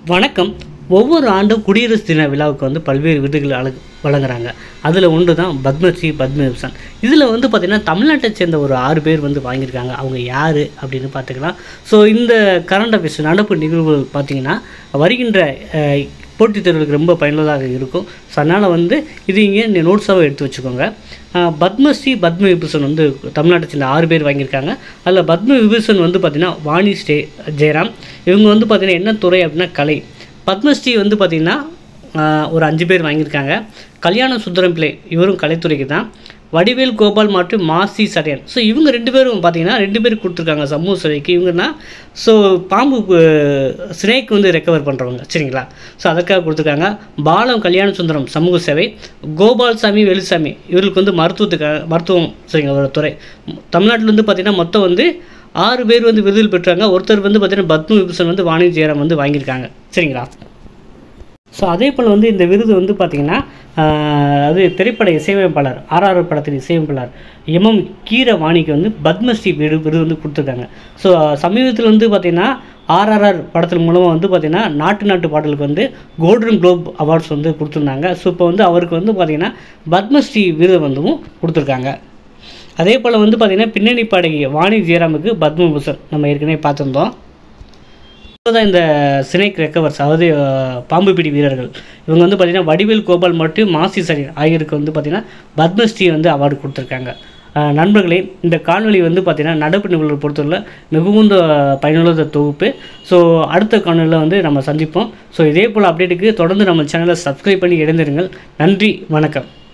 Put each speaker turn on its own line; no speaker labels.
வணக்கம் ஒவ்வொரு ஆண்டும் குடியரசு தின விழாவுக்கு வந்து பல்வேறு விருதுகள் அழ வழங்குறாங்க அதில் ஒன்று தான் பத்மஸ்ரீ பத்மவிபூஷன் இதில் வந்து பார்த்திங்கன்னா தமிழ்நாட்டை சேர்ந்த ஒரு ஆறு பேர் வந்து வாங்கியிருக்காங்க அவங்க யார் அப்படின்னு பார்த்துக்கலாம் ஸோ இந்த கரண்ட் அஃபேர்ஸ் நடப்பு நிகழ்வுகள் பார்த்திங்கன்னா வருகின்ற அஹ், போட்டித் தேர்வுகளுக்கு ரொம்ப பயனுள்ளதாக இருக்கும் ஸோ அதனால் வந்து இது இங்கே நோட்ஸாக எடுத்து வச்சுக்கோங்க அஹ், பத்மஸ்ரீ பத்ம விபூஷன் வந்து தமிழ்நாட்டை சேர்ந்த ஆறு பேர் வாங்கியிருக்காங்க அதில் பத்ம விபூஷன் வந்து பார்த்திங்கன்னா வாணி ஸ்டே ஜெயராம் இவங்க வந்து பார்த்திங்கன்னா என்ன துறை அப்படின்னா கலை பத்மஸ்ரீ வந்து பார்த்திங்கன்னா ஆஹ், ஒரு அஞ்சு பேர் வாங்கியிருக்காங்க கல்யாண சுந்தரம் பிள்ளை இவரும் கலைத்துறைக்கு தான் வடிவேல் கோபால் மற்றும் மாசி சடையன் ஸோ இவங்க ரெண்டு பேரும் பார்த்தீங்கன்னா ரெண்டு பேர் கொடுத்துருக்காங்க சமூக சேவைக்கு இவங்கன்னா ஸோ பாம்பு ஸ்னேக் வந்து ரெக்கவர் பண்ணுறவங்க சரிங்களா ஸோ அதற்காக கொடுத்துருக்காங்க பாலம் கல்யாண சுந்தரம் சமூக சேவை கோபால்சாமி வேலுசாமி இவருக்கு வந்து மருத்துவத்துக்காக மருத்துவம் சரிங்களா ஒரு துறை தமிழ்நாட்டில் வந்து பார்த்திங்கன்னா மொத்தம் வந்து ஆறு பேர் வந்து விருதுகள் பெற்றாங்க ஒருத்தர் வந்து பார்த்தீங்கன்னா பத்ம விபூஷன் வந்து வாணி ஜெயராம் வந்து வாங்கியிருக்காங்க சரிங்களா ஸோ அதே போல் வந்து இந்த விருது வந்து பார்த்திங்கன்னா ஆஹ், அது திரைப்பட இசையமைப்பாளர் ஆர்ஆர் படத்தின் இசையமைப்பாளர் எம்எம் கீரவாணிக்கு வந்து பத்மஸ்ரீ விருது விருது வந்து கொடுத்துருக்காங்க ஸோ சமீபத்தில் வந்து பார்த்திங்கன்னா ஆர்ஆர்ஆர் படத்தின் மூலமாக வந்து பார்த்திங்கன்னா நாட்டு நாட்டு பாடலுக்கு வந்து கோல்டன் குளோப் அவார்ட்ஸ் வந்து கொடுத்துருந்தாங்க ஸோ இப்போ வந்து அவருக்கு வந்து பார்த்திங்கன்னா பத்மஸ்ரீ விருது வந்தும் கொடுத்துருக்காங்க அதே போல் வந்து பார்த்திங்கன்னா பின்னணி பாடகி வாணி ஜெயராமுக்கு பத்மபூஷன் நம்ம ஏற்கனவே பார்த்துருந்தோம் தான் இந்த சினைக் ரெக்கவர்ஸ் அதாவது அஹ், பாம்பு பிடி வீரர்கள் இவங்க வந்து பார்த்திங்கன்னா வடிவேல் கோபால் மற்றும் மாசி சரியன் ஆகியோருக்கு வந்து பார்த்திங்கன்னா பத்மஸ்ரீ வந்து அவார்டு கொடுத்துருக்காங்க அஹ், நண்பர்களே இந்த காணொளி வந்து பார்த்திங்கன்னா நடப்பு நிகழ்வு பொறுத்தவரை மிகவும் பயனுள்ள தொகுப்பு ஸோ அடுத்த காணொலியில் வந்து நம்ம சந்திப்போம் ஸோ இதே போல் அப்டேட்டுக்கு தொடர்ந்து நம்ம சேனலை சப்ஸ்கிரைப் பண்ணி இணைந்திருங்கள் நன்றி வணக்கம்